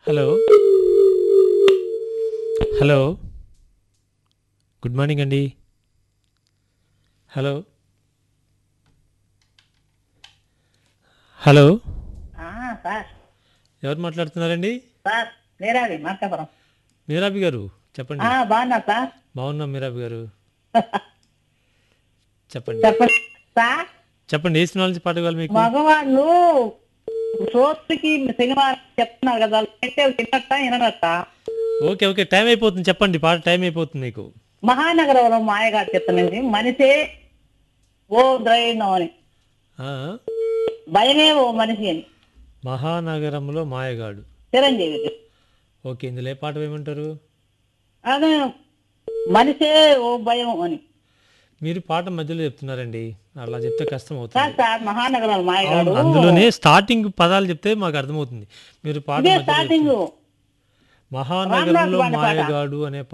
Hello hello good morning అండి hello hello ఆ, sir ఎవరు మాట్లాడుతున్నారండి సార్ నేరాది మార్కాపురం మీరాబి గారు చెప్పండి ఆ, బాగున్నా సార్ బాగున్నాం మీరాబి గారు చెప్పండి చెప్పండి సార్ చెప్పండి ఏ సినిమా నుంచి పాట కావాలి మీకు మగవాళ్ళు సోత్కి సినిమా చెప్తున్నారు కదా అయితే వినట్ట వినట్ట ఓకే ఓకే టైం అయిపోతుంది చెప్పండి పాట టైం అయిపోతుంది మీకు మహానగరంలో మాయగారు చెప్తున్నది మనిషే ఓ ద్రైనం అని ఆ, భయమే ఓ మనిషి అని మహానగరంలో మాయగాడు చిరంజీవి ఓకే ఇందులో ఏ పాట వేయమంటారు అదే మనిషే ఓ భయం అని మీరు పాట మధ్యలో చెప్తున్నారండి అలా చెప్తే కష్టం అవుతుంది సార్ సార్ మహానగరంలో మాయగాడు అవును, అందులోనే స్టార్టింగ్ పదాలు చెప్తే మాకు అర్థమవుతుంది మీరు పాట ఇదే మధ్యలో స్టార్టింగ్ చెప్తున్నారు. మహానగరంలో రామ్ రాజ్ పాట. మాయగాడు అనే